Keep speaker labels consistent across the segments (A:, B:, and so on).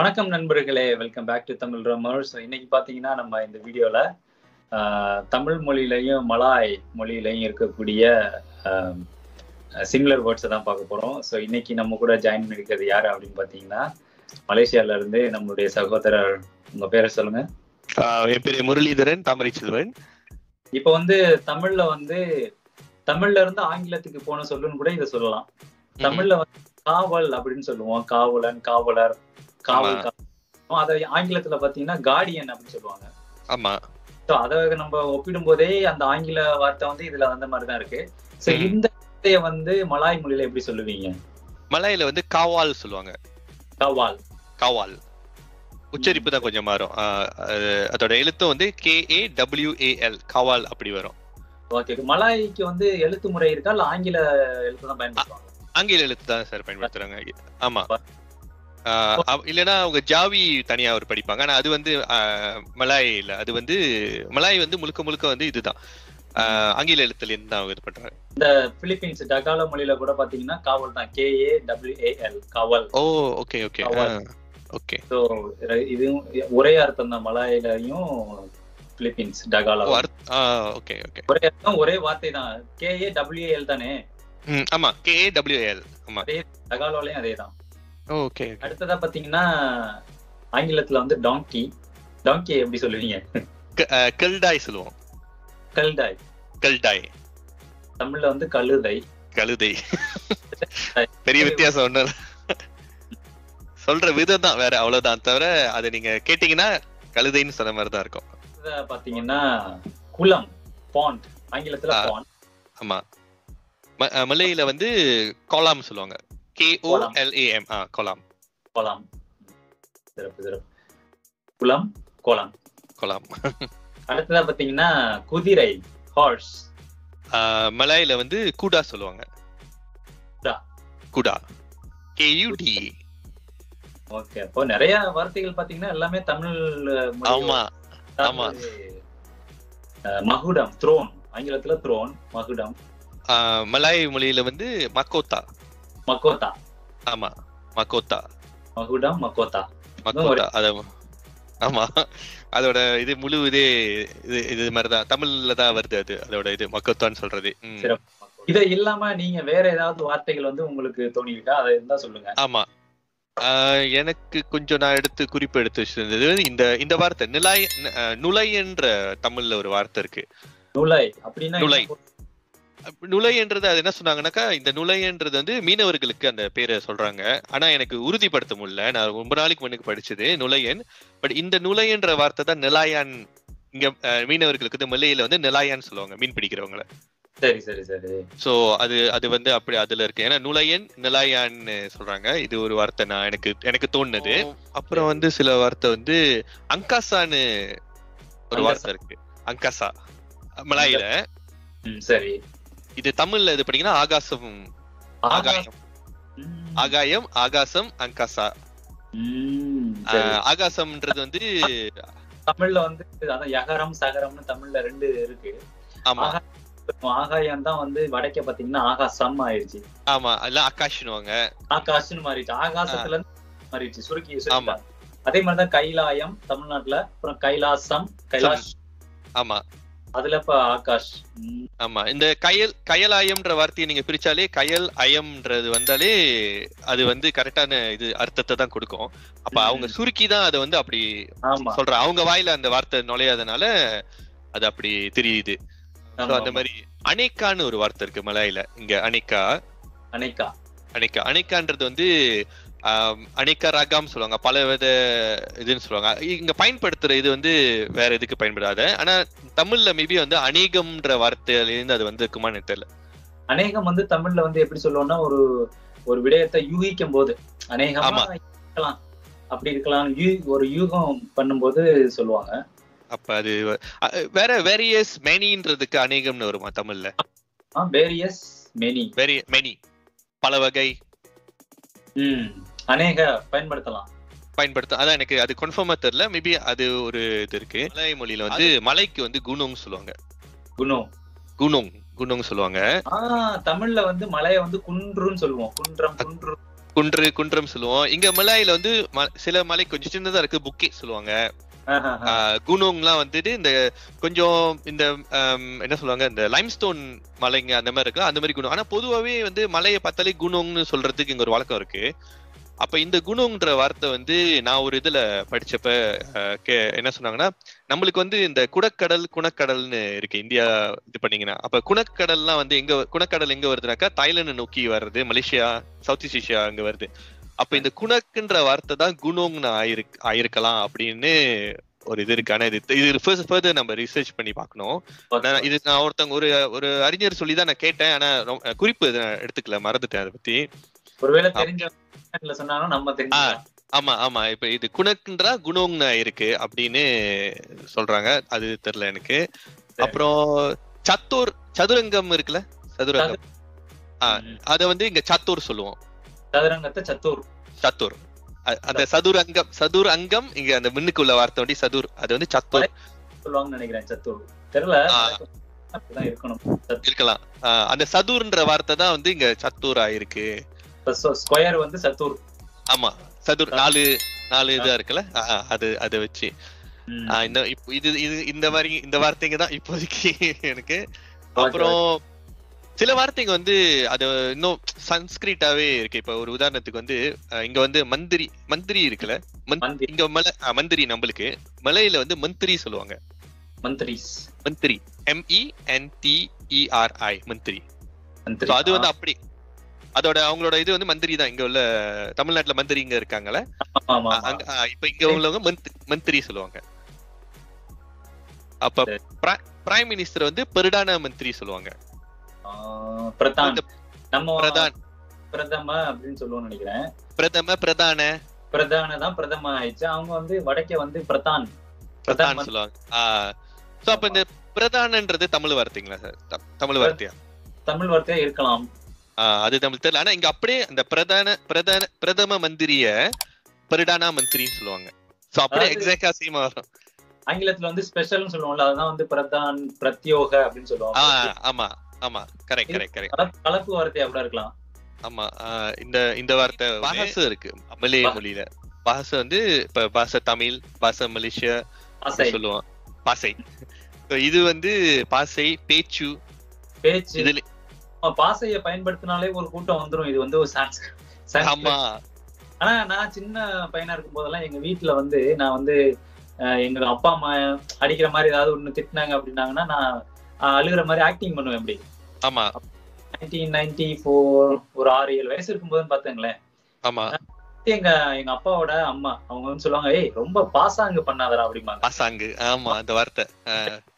A: வணக்கம் நண்பர்களே welcome back to Tamil grammar so இன்னைக்கு பார்த்தீங்கன்னா நம்ம இந்த வீடியோல தமிழ் மொழியிலையும் மலாய் மொழியிலையும் இருக்கக்கூடிய சிமிலர் வேர்ட்ஸை தான் பார்க்க போறோம் ஸோ இன்னைக்கு நம்ம கூட ஜாயின் பண்ணிருக்கிறது யாரு அப்படின்னு பார்த்தீங்கன்னா மலேசியால இருந்து நம்மளுடைய சகோதரர் உங்க பேரை சொல்லுங்க
B: ஆஹ் என் பேரு முரளிதரன் தாமரை செல்வன்
A: இப்போ வந்து தமிழ்ல வந்து தமிழ்ல இருந்து ஆங்கிலத்துக்கு போன சொல்லுன்னு கூட இதை சொல்லலாம் தமிழ்ல வந்து காவல் அப்படின்னு சொல்லுவோம் காவலன் காவலர் காவல் காவல் அதை ஆங்கிலத்துல பாத்தீங்கன்னா கார்டியன் அப்படின்னு சொல்லுவாங்க
B: ஆமா
A: ஸோ அதை நம்ம ஒப்பிடும் போதே அந்த ஆங்கில வார்த்தை வந்து இதுல வந்த மாதிரி தான் இருக்கு ஸோ
B: ம்.
A: இந்த வார்த்தையை வந்து மலாய் மொழியில எப்படி சொல்லுவீங்க
B: மலையில வந்து காவால் சொல்லுவாங்க
A: கவால்
B: காவால் உச்சரிப்பு தான் கொஞ்சம் மாறும் ஆஹ் அது- அதோட எழுத்தும் வந்து கே ஏ டபிள்யூ ஏஎல் காவால் அப்படி வரும்
A: ஓகே மலாய்க்கு வந்து எழுத்து முறை இருக்கா இல்ல ஆங்கில எழுத்து தான் பயன்படுத்துவாங்க
B: ஆங்கில எழுத்து தான் சார் பயன்படுத்துறாங்க ஆமா ஆஹ் அவ- இல்லைன்னா அவங்க ஜாவி தனியா அவர் படிப்பாங்க ஆனா அது வந்து ஆஹ், மலாய் இல்ல அது வந்து மலாய் வந்து முழுக்க முழுக்க வந்து இதுதான் ஆஹ், ஆங்கில எழுத்துல இருந்து தான் அவங்க இது பண்றாங்க
A: பிலிப்பீன்ஸ் டகால மொழியில கூட பாத்தீங்கன்னா காவல் தான் கே ஏ டபிள்யூ ஏஎல் காவல்
B: ஓ ஓகே ஓகே
A: காவால்.
B: ஓகே
A: ஸோ இதுவும் ஒரே அர்த்தம் தான் மலாயிலையும் பிலிப்பீன்ஸ் டகாலா
B: ஓகே ஓகே
A: ஒரே அர்த்தம் ஒரே வார்த்தை தான் கே ஏ டபிள்யூ ஏஎல் தானே
B: ம், ஆமா கே ஏ டபிள்யூ ஏஎல் ஆமா
A: டகாலோலையும் அதே தான்
B: ஓகே
A: அடுத்ததா பாத்தீங்கன்னா ஆங்கிலத்துல வந்து டாங்கி டாங்கி எப்படி சொல்லுவீங்க
B: கல்டாய் சொல்லுவோம்
A: கல்டாய்
B: கல்டாய்
A: தமிழ்ல வந்து கழுதை
B: கழுதை பெரிய வித்தியாசம் ஒண்ணு இல்ல. சொல்ற விதம் தான் வேற அவ்வளவுதான் தவிர அதை நீங்க கேட்டீங்கன்னா கழுதைன்னு சொன்ன மாதிரி தான் இருக்கும்
A: அடுத்ததா பாத்தீங்கன்னா குளம் பாண்ட் ஆங்கிலத்துல
B: ஆ.
A: பாண்ட்
B: ஆமா ம- அஹ் மலையில வந்து கோலாம் சொல்லுவாங்க கே ஓ
A: கோலாம்.
B: எல் ஏ எம் ஆ கோலாம்
A: கோலாம் சிறப்பு சிறப்பு குளம் கோலம்
B: கோலாம்
A: அடுத்ததா பாத்தீங்கன்னா குதிரை ஹார்ஸ்
B: ஆஹ் மலையில வந்து கூடா சொல்லுவாங்க
A: குடா.
B: குடா கே யூ டி
A: ஓகே அப்போ நிறைய வார்த்தைகள் பாத்தீங்கன்னா எல்லாமே தமிழ் மொழி
B: ஆமா ஆமா.
A: அஹ், மகுடம் த்ரோன் ஆங்கிலத்துல த்ரோன் மகுடம்
B: ஆஹ் மலாய் மொழியில வந்து மக்கோத்தா
A: மக்கோத்தா
B: ஆமா மக்கோத்தா
A: மகுடம் மக்கோத்தா
B: மக்கோத்தா அத ஆமா அதோட இது முழு இதே இது இது மாதிரிதான் தமிழ்ல தான் வருது அது அதோட இது மக்கோத்தான்னு சொல்றது ம்.
A: சிறப்பு இதை இல்லாம நீங்க வேற ஏதாவது வார்த்தைகள் வந்து உங்களுக்கு தோணிருக்கா அதை இருந்தா சொல்லுங்க
B: ஆமா ஆஹ் எனக்கு கொஞ்சம் நான் எடுத்து குறிப்பு எடுத்து வச்சிருந்தது இந்த இந்த வார்த்தை நிலாய் ந- அஹ் நுலை என்ற தமிழ்ல ஒரு வார்த்தை இருக்கு
A: நுழை அப்படின்னா
B: நுழை.
A: என்ன பொருள்?
B: அப்ப நுழைன்றது அது என்ன சொன்னாங்கன்னாக்கா இந்த நுழைன்றது வந்து மீனவர்களுக்கு அந்த பேரை சொல்றாங்க ஆனா எனக்கு உறுதிப்படுத்த முடியல நான் ரொம்ப நாளைக்கு முன்னுக்கு படிச்சது நுழையன் பட் இந்த நுழையன்ற வார்த்தை தான் நிலாயான் இங்க அஹ், மீனவர்களுக்கு வந்து மல்லையில வந்து நிலாயான்னு சொல்லுவாங்க மீன் பிடிக்கிறவங்கள
A: சரி சரி சரி
B: சோ அது அது வந்து அப்படி அதுல இருக்கு ஏன்னா நுழையன் நிலாயான்னு சொல்றாங்க இது ஒரு வார்த்தை நான் எனக்கு எனக்கு தோணுனது அப்புறம் வந்து சில வார்த்தை வந்து அங்காசான்னு ஒரு
A: அங்காசா.
B: வார்த்தை இருக்கு அங்காசா மலாயில
A: ம், சரி
B: இது தமிழ்ல இது பண்ணீங்கன்னா ஆகாசம் ஆகாயம்
A: ம்.
B: ஆகாயம் ஆகாசம் அங்காசா
A: ம், சரி.
B: ஆஹ் ஆகாசம்ன்றது வந்து
A: தமிழ்ல வந்து அதான் யகரம் சகரம்னு தமிழ்ல ரெண்டு இருக்கு
B: ஆமா
A: ஆகாயம் தான் வந்து வடக்க பாத்தீங்கன்னா ஆகாசம் ஆயிருச்சு
B: ஆமா இல்ல ஆகாஷ்னுவாங்க
A: ஆகாஷ்னு மாறிடுச்சு ஆகாசத்துல இருந்து மாறிடுச்சு சுருக்கி
B: ஆமா.
A: சுருக்கி அதே மாதிரிதான் கைலாயம் தமிழ்நாட்டுல அப்புறம் கைலாசம் கைலாஷ்
B: ஆமா
A: அதுல இப்ப ஆகாஷ் ம்,
B: ஆமா இந்த கயல் கயலாயம்ன்ற வார்த்தையை நீங்க பிரிச்சாலே கயல் அயம்ன்றது வந்தாலே அது வந்து கரெக்டான இது அர்த்தத்தை தான் கொடுக்கும் அப்ப
A: ம்.
B: அவங்க சுருக்கி தான் அதை வந்து அப்படி
A: ஆமா
B: சொல்ற அவங்க வாயில அந்த வார்த்தை நுழையாதனால அது அப்படி தெரியுது So,
A: ஆமா,
B: அந்த
A: ஆமா.
B: மாதிரி அணைக்கான்னு ஒரு வார்த்தை இருக்கு மலாயில இங்க அணைக்கா
A: அணைக்கா
B: அணைக்கா அணைக்கான்றது வந்து ஆம், அணைக்கா ரகம் சொல்லுவாங்க பல வித இதுன்னு சொல்லுவாங்க இங்க பயன்படுத்துற இது வந்து வேற எதுக்கு பயன்படாத ஆனா தமிழ்ல மேபி வந்து அநேகம்ன்ற வார்த்தையில இருந்து அது வந்து இருக்குமான்னு தெரியல
A: அநேகம் வந்து தமிழ்ல வந்து எப்படி சொல்லுவோம்னா ஒரு ஒரு விடயத்தை யூகிக்கும் போது அநேகமா
B: ஆமா.
A: இருக்கலாம் அப்படி இருக்கலாம் யூ- ஒரு யூகம் பண்ணும்போது சொல்லுவாங்க
B: அப்ப அது அ, வேற வேரியஸ் மெனின்றதுக்கு அநேகம்னு வருமா தமிழ்ல
A: வேரியஸ் மெனி
B: வெரி மெனி பல வகை
A: ம் அநேக பயன்படுத்தலாம்
B: பயன்படுத்த அதான் எனக்கு அது கன்ஃபார்மா தெரியல மேபி அது ஒரு இது இருக்கு மலை மொழியில வந்து மலைக்கு வந்து குணோங் சொல்லுவாங்க
A: குணம்
B: குணோங் குணோங் சொல்லுவாங்க
A: ஆஹ் தமிழ்ல வந்து மலைய வந்து குன்றுன்னு சொல்லுவோம் குன்றம் குன்று
B: குன்று குன்றம் சொல்லுவோம் இங்க மலாயில வந்து ம- சில மலை கொஞ்சம் சின்னதா இருக்கு புக்கே சொல்லுவாங்க
A: ஆஹ் ஆஹ் ஆஹ்.
B: குனோங்லாம் வந்துட்டு இந்த கொஞ்சம் இந்த ஆம், என்ன சொல்லுவாங்க இந்த லைம்ஸ்டோன் மலைங்க அந்த மாதிரி இருக்கு அந்த மாதிரி குணம் ஆனா பொதுவாவே வந்து மலையை பார்த்தாலே குணோங்னு சொல்றதுக்கு இங்க ஒரு வழக்கம் இருக்கு அப்ப இந்த குணோங்கிற வார்த்தை வந்து நான் ஒரு இதுல படிச்சப்ப அஹ், கே- என்ன சொன்னாங்கன்னா நம்மளுக்கு வந்து இந்த குடக்கடல் குணக்கடல்னு இருக்கு இந்தியா இது பண்ணீங்கன்னா அப்ப குணக்கடல்லாம் வந்து எங்க குணக்கடல் எங்க வருதுனாக்கா தாய்லாந்து நோக்கி வருது மலேசியா சவுத் ஈஸ்ட் ஏஷியா அங்க வருது அப்ப இந்த குணக்குன்ற வார்த்தை தான் குணோங்னு ஆயிருக்கு ஆயிருக்கலாம் அப்படின்னு ஒரு இது இருக்கு ஆனா இது இது ஃபர்தர் நம்ம ரிசர்ச் பண்ணி பார்க்கணும் நான் இது நான் ஒருத்தவங்க ஒரு ஒரு அறிஞர் சொல்லி தான் நான் கேட்டேன் ஆனா ரொம்ப- குறிப்பு எதுவும் நான் எடுத்துக்கல மறந்துட்டேன் அதை பத்தி
A: ஒருவேளை தெரிஞ்ச சொன்னாலும் நம்ம தெரிஞ்சுக்கலாம்
B: ஆமா ஆமா இப்ப இது குணக்குன்றா குணோங்னு இருக்கு அப்படின்னு சொல்றாங்க அது தெரியல எனக்கு அப்புறம் சத்தூர் சதுரங்கம் இருக்குல்ல சதுரங்கம் ஆ.
A: ம்.
B: அத வந்து இங்க சத்தூர் சொல்லுவோம்
A: சதுரங்கத்தை சத்தூர்
B: சத்தூர் அ- அந்த சதுர் அங்கம் சதுர் அங்கம் இங்க அந்த மின்னுக்குள்ள வார்த்தை வந்து சதுர் அது வந்து சத்தூர்
A: சொல்லுவாங்கன்னு நினைக்கிறேன் சத்தூர் தெரியல
B: ஆ.
A: அப்படிதான் இருக்கணும் சத்-
B: இருக்கலாம் ஆ, அந்த சதுர்ன்ற வார்த்தை தான் வந்து இங்க சத்தூர் ஆயிருக்கு
A: இப்ப சொ- ஸ்கொயர் வந்து சத்தூர்
B: ஆமா சதுர் நாலு நாலு இதா இருக்குல்ல ஆ, ஆ, அது அதை வச்சு
A: ம்.
B: ஆ, இந்த இப்போ இது இது இந்த மாதிரி இந்த வார்த்தைங்க தான் இப்போதைக்கு எனக்கு அப்புறம் சில வார்த்தைங்க வந்து அது இன்னும் சன்ஸ்கிரிட்டாவே இருக்கு இப்ப ஒரு உதாரணத்துக்கு வந்து அஹ், இங்க வந்து மந்திரி மந்திரி இருக்குல்ல மந்த்-
A: மந்திரி
B: இங்க மலை ஆ, மந்திரி நம்மளுக்கு மலையில வந்து மந்திரி சொல்லுவாங்க
A: மந்திரிஸ்
B: மந்திரி எம்இ என் டி இஆர்ஐ மந்திரி
A: மந்திரி
B: So அது வந்து அப்படி அதோட அவங்களோட இது வந்து மந்திரி தான் இங்க உள்ள தமிழ்நாட்டுல மந்திரிங்க இருக்காங்கல்ல
A: ஆமா, ஆமா, ஆமா.
B: அங்க ஆ, இப்ப இங்க உள்ளவங்க மந்த்- மந்திரி சொல்லுவாங்க அப்ப
A: சரி.
B: பிரைம் மினிஸ்டர் வந்து பெருடான மந்திரி சொல்லுவாங்க
A: ஆ, பிரதான்
B: இந்த
A: நம்ம
B: பிரதான்
A: பிரதம அப்படின்னு சொல்லுவோம்னு நினைக்கிறேன்
B: பிரதம பிரதான
A: பிரதான தான் பிரதம ஆயிடுச்சு அவங்க வந்து வடக்கே வந்து பிரதான்
B: பிரதான்
A: பிரதான்
B: சொல்லுவாங்க சோ அப்ப இந்த பிரதானன்றது தமிழ் வார்த்தைங்களா சார் த- தமிழ் வார்த்தையா
A: தமிழ் வார்த்தையா இருக்கலாம்
B: ஆ, அது தமிழ் தெரியல ஆனா இங்க அப்படியே அந்த பிரதான பிரதான பிரதம மந்திரிய பெருடானா மந்திரின்னு சொல்லுவாங்க சோ அப்படியே
A: அதாவது-
B: எக்ஸாக்டா சேமா வரும்
A: ஆங்கிலத்துல வந்து ஸ்பெஷல்னு சொல்லுவோம்ல அதுதான் வந்து பிரதான் பிரத்யோக அப்படின்னு
B: ஆ
A: சொல்லுவாங்க
B: ஆமா ஆமா கரெக்ட் கரெக்ட் கரெக்ட்
A: கலப்பு- கலப்பு வார்த்தையா கூட இருக்கலாம்
B: ஆமா ஆ, இந்த இந்த வார்த்தை பாச இருக்கு மலே
A: பா-
B: மொழியில பாச வந்து இப்ப பாச தமிழ் பாச மலேசியா
A: ஆசை
B: சொல்லுவோம் பாசை So இது வந்து பாசை பேச்சு
A: பேச்சு
B: இதுல
A: ஆமா, பாசையை பயன்படுத்தினாலே ஒரு கூட்டம் வந்துரும் இது வந்து ஒரு சான்ஸ்
B: ஆமா
A: ஆனா நான் சின்ன பையனா இருக்கும் போதெல்லாம் எங்க வீட்டுல வந்து நான் வந்து அஹ், எங்க அப்பா அம்மா அடிக்கிற மாதிரி ஏதாவது ஒண்ணு திட்டினாங்க அப்படின்னாங்கன்னா நான் அஹ், அழுகுற மாதிரி ஆக்டிங் பண்ணுவேன் அப்படி
B: ஆமா
A: நைன்டீன் நைன்டி ஃபோர் ஒரு ஆறு ஏழு வயசு இருக்கும்போதுன்னு பாத்துங்களேன்
B: ஆமா
A: எங்க எங்க அப்பாவோட அம்மா அவங்க வந்து சொல்லுவாங்க ஏய் ரொம்ப பாசாங்கு பண்ணாதடா அப்படிம்பாங்க
B: பாசாங்கு ஆமா அந்த வார்த்தை ஆ,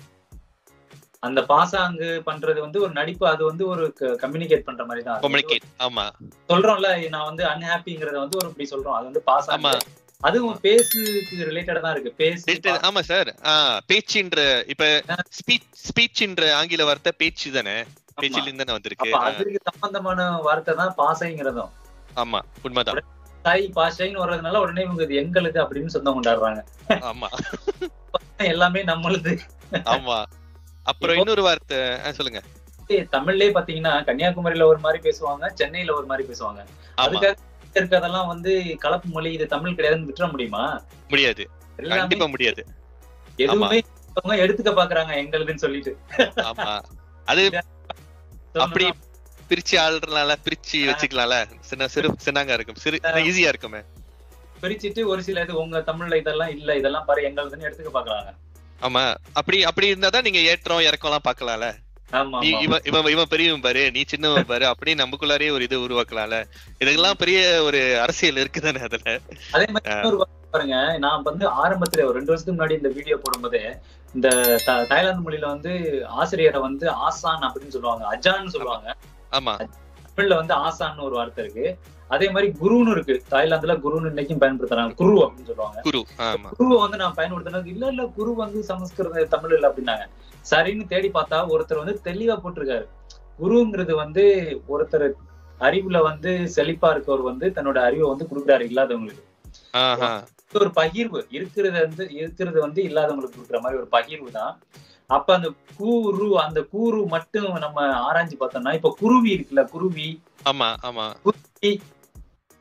A: அந்த பாசாங்கு பண்றது வந்து ஒரு நடிப்பு அது வந்து ஒரு கம்யூனிகேட் பண்ற மாதிரி தான் அது வந்து
B: communicate. ஆமா
A: சொல்றோம்ல நான் வந்து அன்ஹாப்பிங்கிறத வந்து ஒரு இப்படி சொல்றோம் அது வந்து பாசாங்கு
B: ஆமா
A: அதுவும் பேசுக்கு ரிலேட்டடா தான் இருக்கு பேசு
B: Related- ஆமா சார் பேச்சுன்ற இப்ப ஸ்பீச் ஸ்பீச்ன்ற ஆங்கில வார்த்தை பேச்சு தானே பேச்சில இருந்து தானே வந்திருக்கு
A: அப்ப
B: ஆ,
A: அதுக்கு சம்பந்தமான வார்த்தை தான் பாசைங்கிறதும்
B: ஆமா உண்மைதான்
A: தாய் பாஷைன்னு வர்றதுனால உடனே இவங்க இது எங்களுக்கு அப்படின்னு சொந்தம் கொண்டாடுறாங்க
B: ஆமா
A: எல்லாமே நம்மளுது
B: ஆமா அப்புறம்
A: இப்போ-
B: இன்னொரு வார்த்தை ஆ, சொல்லுங்க
A: தமிழ்லயே பாத்தீங்கன்னா கன்னியாகுமரியில ஒரு மாதிரி பேசுவாங்க சென்னையில ஒரு மாதிரி பேசுவாங்க
B: ஆமா
A: அதுக்காக இருக்கிறதெல்லாம் வந்து கலப்பு மொழி இது தமிழ் கிடையாதுன்னு விட்டுற முடியுமா
B: முடியாது
A: எல்லாமே
B: கண்டிப்பா முடியாது
A: எதுவுமே அவங்க எடுத்துக்க பாக்குறாங்க எங்களுதுன்னு சொல்லிட்டு
B: ஆமா அது அப்படி பிரிச்சு ஆள்றனால பிரிச்சு வச்சுக்கலாம்ல சின்ன சிறு சின்னங்க இருக்கும் சிறு ஈஸியா இருக்குமே
A: பிரிச்சுட்டு ஒரு சில இது உங்க தமிழ்ல இதெல்லாம் இல்ல இதெல்லாம் பாரு எங்களுதுன்னு எடுத்துக்க பாக்குறாங்க
B: ஆமா அப்படி அப்படி இருந்தாதான் நீங்க ஏற்றம் இறக்கம் எல்லாம் பாக்கலாம்ல
A: ஆமா
B: நீ
A: ஆமா.
B: இவன் இவன் இவன் பெரியவன் பாரு நீ சின்னவன் பாரு அப்படி நமக்குள்ளாரே ஒரு இது உருவாக்கலாம்ல இதுக்கெல்லாம் பெரிய ஒரு அரசியல் இருக்குதானே அதுல
A: அதே மாதிரி இன்னொரு வார்த்தை பாருங்க நான் வந்து ஆரம்பத்துல ஒரு ரெண்டு வருஷத்துக்கு முன்னாடி இந்த வீடியோ போடும்போது இந்த த- தாய்லாந்து மொழியில வந்து ஆசிரியரை வந்து ஆசான் அப்படின்னு சொல்லுவாங்க அஜான்னு சொல்லுவாங்க
B: ஆமா
A: தமிழ்ல வந்து ஆசான்னு ஒரு வார்த்தை இருக்கு அதே மாதிரி குருன்னு இருக்கு தாய்லாந்துல குருன்னு இன்னைக்கும் பயன்படுத்துறாங்க குரு அப்படின்னு சொல்லுவாங்க
B: குரு ஆமா
A: குருவை வந்து நான் பயன்படுத்தினது இல்ல இல்ல குரு வந்து சமஸ்கிருத தமிழ் இல்ல அப்படின்னாங்க சரின்னு தேடி பார்த்தா ஒருத்தர் வந்து தெளிவா போட்டிருக்காரு குருங்கிறது வந்து ஒருத்தர் அறிவுல வந்து செழிப்பா இருக்கவர் வந்து தன்னோட அறிவை வந்து கொடுக்குறாரு இல்லாதவங்களுக்கு
B: ஆஹா
A: இது ஒரு பகிர்வு இருக்கிறது வந்து இருக்கிறது வந்து இல்லாதவங்களுக்கு கொடுக்குற மாதிரி ஒரு பகிர்வு தான் அப்ப அந்த கூரு அந்த கூறு மட்டும் நம்ம ஆராய்ஞ்சு பார்த்தோம்னா இப்ப குருவி இருக்குல்ல குருவி
B: ஆமா ஆமா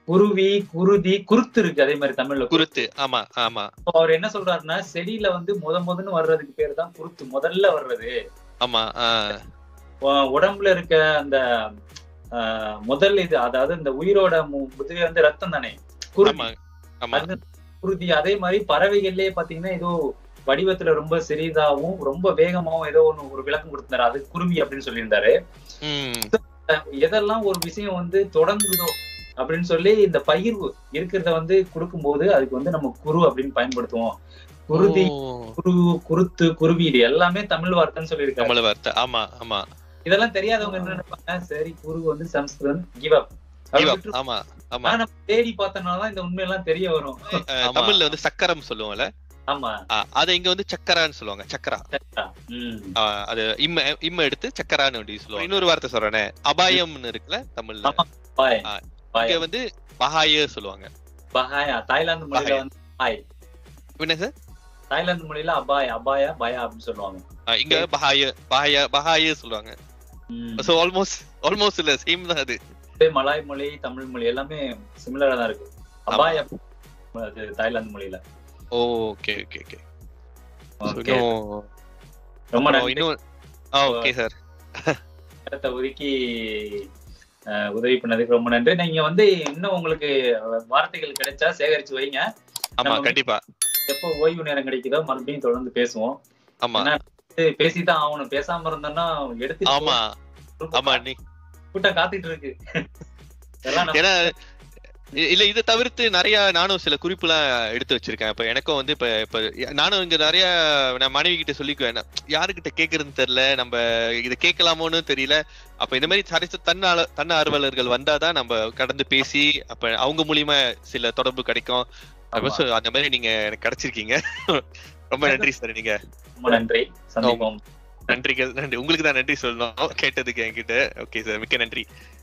A: குருவி குருதி குருத்து இருக்கு அதே மாதிரி தமிழ்ல
B: குருத்து ஆமா ஆமா
A: இப்போ அவர் என்ன சொல்றாருன்னா செடியில வந்து முத முதன்னு வர்றதுக்கு பேர் தான் குருத்து முதல்ல வர்றது
B: ஆமா ஆஹ்
A: உ- உடம்புல இருக்க அந்த ஆஹ், முதல் இது அதாவது இந்த உயிரோட மு- முதுகு வந்து ரத்தம் தானே குருதி
B: ஆமா ஆமா
A: அது குருதி அதே மாதிரி பறவைகள்லயே பாத்தீங்கன்னா ஏதோ வடிவத்துல ரொம்ப சிறிதாவும் ரொம்ப வேகமாவும் ஏதோ ஒண்ணு ஒரு விளக்கம் கொடுத்திருந்தாரு அது குருவி அப்படின்னு சொல்லியிருந்தாரு
B: உம்
A: எதெல்லாம் ஒரு விஷயம் வந்து தொடங்குதோ அப்படின்னு சொல்லி இந்த பகிர்வு இருக்கிறத வந்து கொடுக்கும்போது அதுக்கு வந்து நம்ம குரு அப்படின்னு பயன்படுத்துவோம் குருதி
B: ஓ,
A: குரு குருத்து குருவி இது எல்லாமே தமிழ் வார்த்தைன்னு சொல்லியிருக்காங்க
B: தமிழ் வார்த்தை ஆமா ஆமா
A: இதெல்லாம் தெரியாதவங்க என்ன நினைப்பாங்க சரி குரு வந்து Samskritam give up
B: Give up. ஆமா ஆமா
A: நம்ம தேடி பார்த்தனாலதான் இந்த உண்மையெல்லாம் தெரிய வரும்
B: அஹ், தமிழ்ல வந்து சக்கரம் சொல்லுவோம்ல
A: ஆமா
B: அஹ், அதை இங்க வந்து சக்கரான்னு சொல்லுவாங்க சக்கரா
A: சரிடா. ம்.
B: அஹ், அது இம்ம இம்ம எடுத்து சக்கரான்னு அப்படி சொல்லுவாங்க இன்னொரு வார்த்தை சொல்றேனே அபாயம்னு இருக்குல்ல தமிழ்ல
A: ஆமா. பாய்
B: ஆ,
A: பாய்
B: இங்க வந்து பஹாய சொல்லுவாங்க
A: பஹாயா தாய்லாந்து மொழியில
B: பஹாயா.
A: வந்து பாய்
B: என்ன சார்
A: தாய்லாந்து மொழியில அபாய் அபாயா பயா அப்படின்னு சொல்லுவாங்க
B: அஹ், இங்க பஹாய பஹாய பஹாய சொல்லுவாங்க
A: ம்.
B: சோ ஆல்மோஸ்ட் ஆல்மோஸ்ட் இல்ல சேம் தான் அது
A: இதே மலாய் மொழி தமிழ் மொழி எல்லாமே சிமிலரா தான் இருக்கு அபாய் அது தாய்லாந்து மொழியில
B: ஓகே ஓகே ஓகே
A: ஓகே ரொம்ப நன்றி
B: இன்னும் ஆ ஓகே சார்
A: நேரத்தை ஒதுக்கி அஹ், உதவி பண்ணதுக்கு ரொம்ப நன்றி நீங்க வந்து இன்னும் உங்களுக்கு வார்த்தைகள் கிடைச்சா சேகரிச்சு வைங்க
B: ஆமா
A: நம்ம
B: கண்டிப்பா
A: எப்போ ஓய்வு நேரம் கிடைக்குதோ மறுபடியும் தொடர்ந்து பேசுவோம்
B: ஆமா
A: ஏன்னா, இது பேசிதான் ஆகணும் பேசாம இருந்தோம்னா எடுத்து
B: ஆமா ஆமா நீ
A: கூட்டம் காத்துட்டு இருக்கு இதெல்லாம் நம்ம-
B: ஏன்னா இ- இல்ல இதை தவிர்த்து நிறைய நானும் சில குறிப்புலாம் எடுத்து வச்சிருக்கேன் இப்ப எனக்கும் வந்து இப்ப இப்ப நானும் இங்க நிறைய நான் மனைவி கிட்ட சொல்லிக்குவேன் நான் யாருக்கிட்ட கேக்குறதுன்னு தெரியல நம்ம இதை கேட்கலாமோன்னு தெரியல அப்ப இந்த மாதிரி சரிச தன்ன தன்ன ஆர்வலர்கள் வந்தாதான் நம்ம கடந்து பேசி அப்ப அவங்க மூலியமா சில தொடர்பு கிடைக்கும் அப்ப
A: ஆமா.
B: so அந்த மாதிரி நீங்க எனக்கு கிடைச்சிருக்கீங்க ரொம்ப நன்றி சார் நீங்க
A: ரொம்ப நன்றி சந்திப்போம்
B: நன்றிகள் நன்றி உங்களுக்கு தான் நன்றி சொல்லணும் கேட்டதுக்கு என்கிட்ட ஓகே சார் மிக்க நன்றி